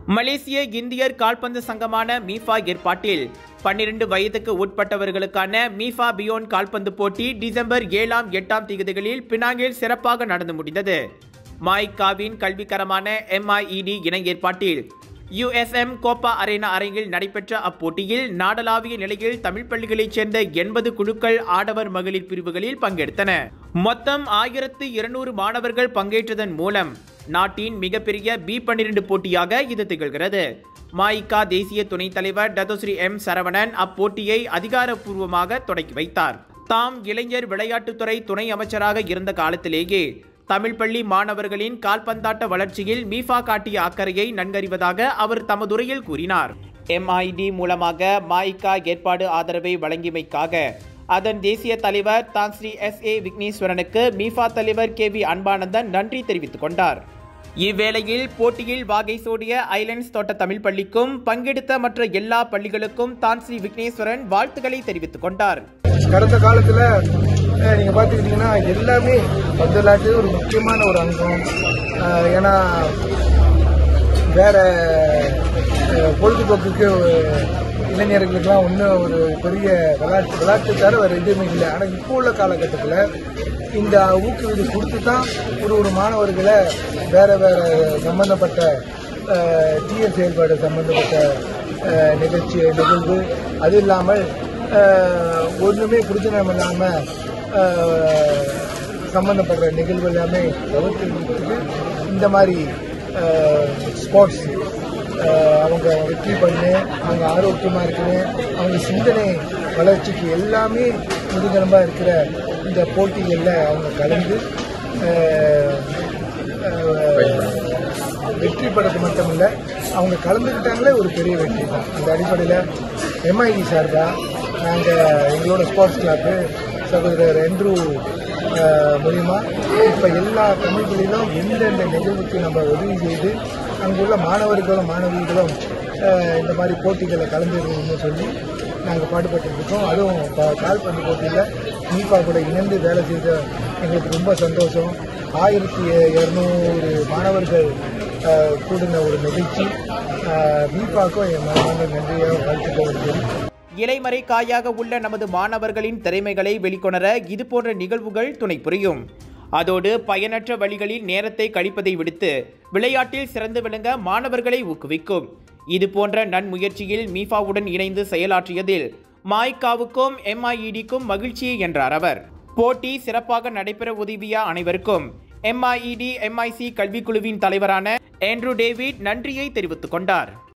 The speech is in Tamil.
மலேசிய இந்தியர் கால்பந்து சங்கமான மீஃபா ஏற்பாட்டில் பன்னிரண்டு வயதுக்கு உட்பட்டவர்களுக்கான மீஃபா பியோன் கால்பந்து போட்டி டிசம்பர் ஏழாம் எட்டாம் தேதிகளில் பினாங்கில் சிறப்பாக நடந்து முடிந்தது மாய்காவின் கல்விக்கரமான எம்ஐஇடி இணை ஏற்பாட்டில் யுஎஸ்எம் கோப்பா அரேனா அரங்கில் நடைபெற்ற அப்போட்டியில் நாடளாவிய நிலையில் தமிழ் பள்ளிகளைச் சேர்ந்த எண்பது குழுக்கள் ஆடவர் மகளிர் பிரிவுகளில் பங்கெடுத்தன மொத்தம் ஆயிரத்து இருநூறு மாணவர்கள் பங்கேற்றதன் மூலம் நாட்டின் மிகப்பெரிய பி பன்னிரண்டு போட்டியாக இது திகழ்கிறது மாயிகா தேசிய துணைத் தலைவர் டதோஸ்ரீ எம் சரவணன் அப்போட்டியை அதிகாரப்பூர்வமாக தொடக்கி வைத்தார் தாம் இளைஞர் விளையாட்டுத்துறை துணை அமைச்சராக இருந்த காலத்திலேயே தமிழ் பள்ளி மாணவர்களின் கால்பந்தாட்ட வளர்ச்சியில் மீஃபா காட்டிய அக்கறையை நன்கறிவதாக அவர் தமதுரையில் கூறினார் எம்ஐடி மூலமாக மாயிகா ஏற்பாடு ஆதரவை வழங்கியமைக்காக அதன் தேசிய தலைவர் தான் ஸ்ரீ எஸ் ஏ விக்னேஸ்வரனுக்கு மீஃபா தலைவர் கே வி அன்பானந்தன் நன்றி தெரிவித்துக் கொண்டார் இவ்வேளையில் போட்டியில் வாகை சூடிய ஐலண்ட்ஸ் தோட்ட தமிழ் பள்ளிக்கும் பங்கெடுத்த மற்ற எல்லா பள்ளிகளுக்கும் தான் ஸ்ரீ விக்னேஸ்வரன் வாழ்த்துக்களை தெரிவித்துக் கொண்டார் கடந்த காலத்தில் நீங்க பார்த்துக்கிட்டீங்கன்னா எல்லாமே பந்து விளையாட்டு ஒரு முக்கியமான ஒரு அங்கம் அஹ், ஏன்னா வேற அஹ், பொழுதுபோக்குக்கு இளைஞர்களுக்கெல்லாம் ஒன்றும் ஒரு பெரிய விளையாட்டு விளையாட்டு தவிர வேறு எதுவுமே இல்லை ஆனால் இப்போ உள்ள காலகட்டத்தில் இந்த ஊக்குவிதி கொடுத்து தான் ஒரு ஒரு மாணவர்களை வேற வேற சம்பந்தப்பட்ட டிஎல் செயல்பாடு சம்பந்தப்பட்ட அஹ், நிகழ்ச்சி நிகழ்வு அது இல்லாமல் அஹ், ஒண்ணுமே பிரச்சனை இல்லாமல் சம்பந்தப்படுற நிகழ்வு எல்லாமே தவிர்க்கிறதுக்கு இந்த மாதிரி ஸ்போர்ட்ஸ் அவங்க வெற்றி பண்ணு அவங்க ஆரோக்கியமாக இருக்கணும் அவங்க சிந்தனை வளர்ச்சிக்கு எல்லாமே முதுகெலும்பாக இருக்கிற இந்த போட்டிகளில் அவங்க கலந்து அஹ், அஹ், வெற்றி பெறது மட்டும் இல்லை அவங்க கலந்துக்கிட்டாங்களே ஒரு பெரிய வெற்றி தான் அந்த அடிப்படையில் எம்ஐடி சார்பாக நாங்கள் எங்களோட ஸ்போர்ட்ஸ் கிளப்பு சகோதரர் என்ட்ரூ அஹ், மூலியமா இப்போ எல்லா தமிழ்களிலும் எந்தெந்த நிகழ்வுக்கு நம்ம உதவி செய்து அங்குள்ள மாணவர்களும் மாணவிகளும் அஹ், இந்த மாதிரி போட்டிகளில் கலந்துருக்கணும்னு சொல்லி நாங்கள் பாடுபட்டு இருக்கோம் அதுவும் ப- கால்பந்து போட்டியில் மீபா கூட இணைந்து வேலை செய்த எங்களுக்கு ரொம்ப சந்தோஷம் ஆயிரத்தி இரநூறு மாணவர்கள் அஹ், கூடின ஒரு நிகழ்ச்சி மீபாக்கும் என் மனமார்ந்த நன்றியாக வாழ்த்துக்கள் வருகிறது இலைமறை காயாக உள்ள நமது மாணவர்களின் திறமைகளை வெளிக்கொணர இதுபோன்ற நிகழ்வுகள் துணை புரியும் அதோடு பயனற்ற வழிகளில் நேரத்தை கழிப்பதை விடுத்து விளையாட்டில் சிறந்து விளங்க மாணவர்களை ஊக்குவிக்கும் இது போன்ற நன்முயற்சியில் மீஃபாவுடன் இணைந்து செயலாற்றியதில் மாய்காவுக்கும் எம்ஐஇடிக்கும் மகிழ்ச்சி என்றார் அவர் போட்டி சிறப்பாக நடைபெற உதவிய அனைவருக்கும் எம்ஐஇடி எம்ஐசி கல்விக்குழுவின் தலைவரான ஆண்ட்ரூ டேவிட் நன்றியை தெரிவித்துக் கொண்டார்